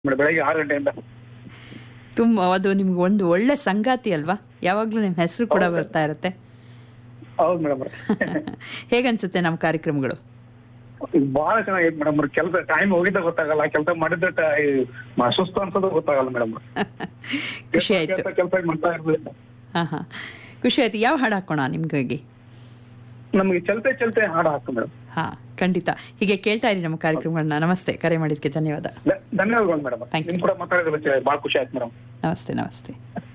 Madam ಬೆಳಗ್ಗೆ ಆರು ಗಂಟೆಯಿಂದ ತುಂಬ ಅದು ನಿಮ್ಗೆ ಒಂದು ಒಳ್ಳೆ ಸಂಗಾತಿ ಅಲ್ವಾ ಯಾವಾಗಲೂ ನಿಮ್ಮ ಹೆಸರು ಕೂಡ ಬರ್ತಾ ಇರುತ್ತೆ ಹೌದು ಮೇಡಮ್ ಹೇಗನ್ಸುತ್ತೆ ನಮ್ಮ ಕಾರ್ಯಕ್ರಮಗಳು ಬಹಳ ಚೆನ್ನಾಗೈತೆ ಮೇಡಮ್ ಕೆಲಸ ಟೈಮ್ ಹೋಗಿದ್ದ ಗೊತ್ತಾಗಲ್ಲ ಕೆಲಸ ಮಾಡಿದ ಟ- ಈ ಮ- ಸುಸ್ತು ಅನ್ಸೋದು ಗೊತ್ತಾಗಲ್ಲ ಮೇಡಮ್ ಖುಷಿ ಆಯ್ತು ಕೆಲಸ ಮಾಡ್ತಾ ಇರ್ಬೇಕು ಹಾಂ ಹಾಂ ಖುಷಿ ಆಯ್ತು ಯಾವ ಹಾಡು ಹಾಕೋಣ ನಿಮ್ಗಾಗಿ ನಮಗೆ ಚಲ್ತೆ ಚಲ್ತೆ ಹಾಡು ಹಾಕು ಮೇಡಮ್ ಹಾಂ ಖಂಡಿತ ಹೀಗೆ ಕೇಳ್ತಾ ಇರಿ ನಮ್ಮ ಕಾರ್ಯಕ್ರಮಗಳನ್ನ ನಮಸ್ತೆ ಕರೆ ಮಾಡಿದ್ದಕ್ಕೆ ಧನ್ಯವಾದ ಧನ್ಯವಾದಗಳು ಮೇಡಮ್ Thank you. ನಿಮ್ ಕೂಡ ಮಾತಾಡಿದ್ರೆ ಬಹಳ ಖುಷಿ ಆಯ್ತು ಮೇಡಮ್ ನಮಸ್ತೆ ನಮಸ್ತೆ